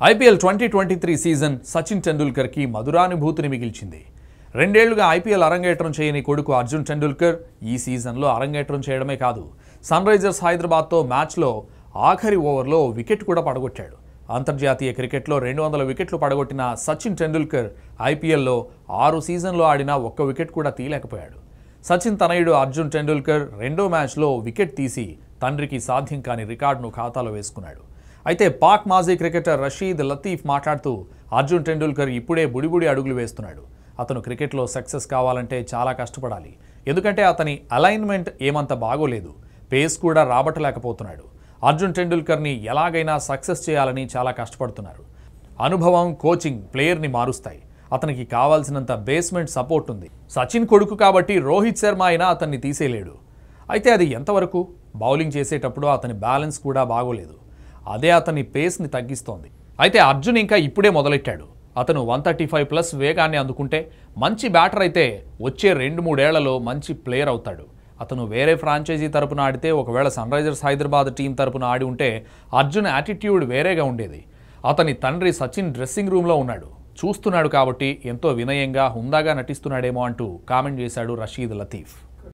IPL twenty twenty three season Sachin టెండూల్కర్కి మధురానుభూతిని మిగిల్చింది రెండేళ్లుగా ఐపీఎల్ అరంగేట్రం చేయని కొడుకు అర్జున్ టెండూల్కర్ ఈ సీజన్లో అరంగేట్రం చేయడమే కాదు సన్ రైజర్స్ హైదరాబాద్తో మ్యాచ్లో ఆఖరి ఓవర్లో వికెట్ కూడా పడగొట్టాడు అంతర్జాతీయ క్రికెట్లో రెండు వందల వికెట్లు పడగొట్టిన సచిన్ టెండూల్కర్ ఐపీఎల్లో ఆరు సీజన్లో ఆడినా ఒక్క వికెట్ కూడా తీయలేకపోయాడు సచిన్ తనయుడు అర్జున్ టెండూల్కర్ రెండో మ్యాచ్లో వికెట్ తీసి తండ్రికి సాధ్యం కాని రికార్డును ఖాతాలో వేసుకున్నాడు అయితే పాక్ మాజీ క్రికెటర్ రషీద్ లతీఫ్ మాట్లాడుతూ అర్జున్ టెండూల్కర్ ఇప్పుడే బుడిబుడి అడుగులు వేస్తున్నాడు అతను క్రికెట్లో సక్సెస్ కావాలంటే చాలా కష్టపడాలి ఎందుకంటే అతని అలైన్మెంట్ ఏమంత బాగోలేదు పేస్ కూడా రాబట్టలేకపోతున్నాడు అర్జున్ టెండూల్కర్ని ఎలాగైనా సక్సెస్ చేయాలని చాలా కష్టపడుతున్నారు అనుభవం కోచింగ్ ప్లేయర్ని మారుస్తాయి అతనికి కావాల్సినంత బేస్మెంట్ సపోర్ట్ ఉంది సచిన్ కొడుకు కాబట్టి రోహిత్ శర్మ అయినా అతన్ని తీసేయలేడు అయితే అది ఎంతవరకు బౌలింగ్ చేసేటప్పుడు అతని బ్యాలెన్స్ కూడా బాగోలేదు అదే అతని పేస్ని తగ్గిస్తోంది అయితే అర్జున్ ఇంకా ఇప్పుడే మొదలెట్టాడు అతను వన్ థర్టీ ఫైవ్ ప్లస్ వేగాన్ని అందుకుంటే మంచి బ్యాటర్ అయితే వచ్చే రెండు మూడేళ్లలో మంచి ప్లేయర్ అవుతాడు అతను వేరే ఫ్రాంచైజీ తరపున ఆడితే ఒకవేళ సన్ రైజర్స్ హైదరాబాద్ టీం తరపున ఆడి ఉంటే అర్జున్ యాటిట్యూడ్ వేరేగా ఉండేది అతని తండ్రి సచిన్ డ్రెస్సింగ్ రూమ్లో ఉన్నాడు చూస్తున్నాడు కాబట్టి ఎంతో వినయంగా హుందాగా నటిస్తున్నాడేమో అంటూ కామెంట్ చేశాడు రషీద్ లతీఫ్